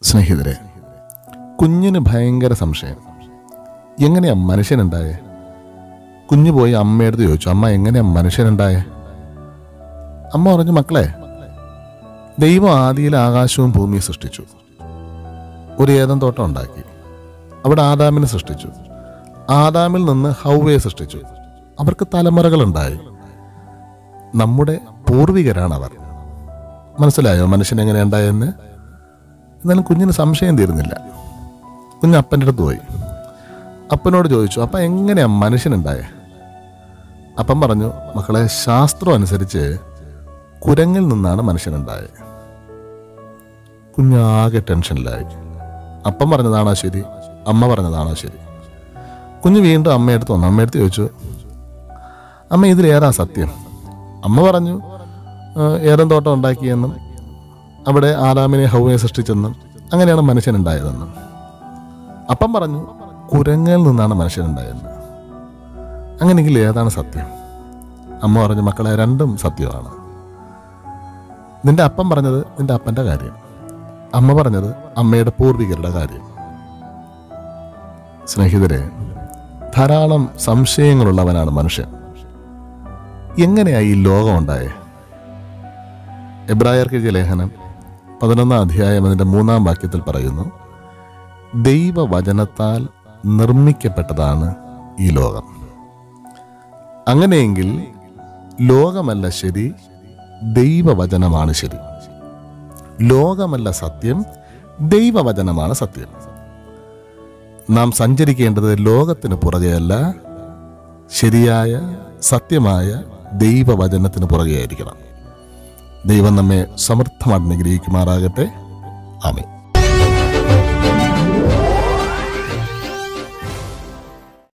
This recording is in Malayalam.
സ്നേഹിതരെ കുഞ്ഞിന് ഭയങ്കര സംശയം എങ്ങനെയാ മനുഷ്യനുണ്ടായേ കുഞ്ഞു പോയി അമ്മയടുത്ത് ചോദിച്ചു അമ്മ എങ്ങനെയാ മനുഷ്യനുണ്ടായേ അമ്മ പറഞ്ഞു മക്കളെ ദൈവം ആദിയിൽ ആകാശവും ഭൂമിയും സൃഷ്ടിച്ചു ഒരു ഏതം തോട്ടം ഉണ്ടാക്കി അവിടെ ആദാമിനെ സൃഷ്ടിച്ചു ആദാമിൽ നിന്ന് ഹൗവയെ സൃഷ്ടിച്ചു അവർക്ക് തലമുറകളുണ്ടായി നമ്മുടെ പൂർവികരാണ് അവർ മനസ്സിലായോ മനുഷ്യൻ എങ്ങനെ ഉണ്ടായെന്ന് എന്നാലും കുഞ്ഞിന് സംശയം തീരുന്നില്ല കുഞ്ഞ് അപ്പൻ്റെ അടുത്ത് പോയി അപ്പനോട് ചോദിച്ചു അപ്പ എങ്ങനെയാ മനുഷ്യനുണ്ടായേ അപ്പം പറഞ്ഞു മക്കളെ ശാസ്ത്രം അനുസരിച്ച് കുരങ്ങിൽ നിന്നാണ് മനുഷ്യനുണ്ടായത് കുഞ്ഞാകെ ടെൻഷനിലായി അപ്പം പറഞ്ഞതാണോ ശരി അമ്മ പറഞ്ഞതാണോ ശരി കുഞ്ഞ് വീണ്ടും അമ്മയടുത്ത് വന്നു അമ്മയടുത്ത് ചോദിച്ചു അമ്മ ഇതിലേതാ സത്യം അമ്മ പറഞ്ഞു "ഏഹ്, ഏതൻ തോട്ടം ഉണ്ടാക്കിയെന്നും അവിടെ ആദാമിനെ ഹൗവയെ സൃഷ്ടിച്ചെന്നും അങ്ങനെയാണ് മനുഷ്യനുണ്ടായതെന്നും അപ്പം പറഞ്ഞു കുരങ്ങിൽ നിന്നാണ് മനുഷ്യനുണ്ടായതെന്ന് അങ്ങനെയെങ്കിൽ ഏതാണ് സത്യം അമ്മ പറഞ്ഞു മക്കളെ രണ്ടും സത്യമാണ് നിന്റെ അപ്പം പറഞ്ഞത് നിന്റെ അപ്പന്റെ കാര്യം അമ്മ പറഞ്ഞത് അമ്മയുടെ പൂർവികരുടെ കാര്യം സ്നേഹിതരെ ധാരാളം സംശയങ്ങളുള്ളവനാണ് മനുഷ്യൻ എങ്ങനെയായി ഈ ലോകം ഉണ്ടായേ എബ്രായർക്ക് എഴുതിയ ലേഖനം പതിനൊന്നാം അധ്യായം അതിന്റെ മൂന്നാം വാക്യത്തിൽ പറയുന്നു ദൈവവചനത്താൽ നിർമ്മിക്കപ്പെട്ടതാണ് ഈ ലോകം അങ്ങനെയെങ്കിൽ ലോകമല്ല ശരി ദൈവവചനമാണ് ശരി ലോകമല്ല സത്യം ദൈവവചനമാണ് സത്യം നാം സഞ്ചരിക്കേണ്ടത് ലോകത്തിന് പുറകെയല്ല ശരിയായ സത്യമായ ദൈവവചനത്തിന് പുറകെയായിരിക്കണം ദൈവം നമ്മെ സമൃദ്ധമായിട്ട് അനുഗ്രഹിക്കുമാറാകട്ടെ ആമേ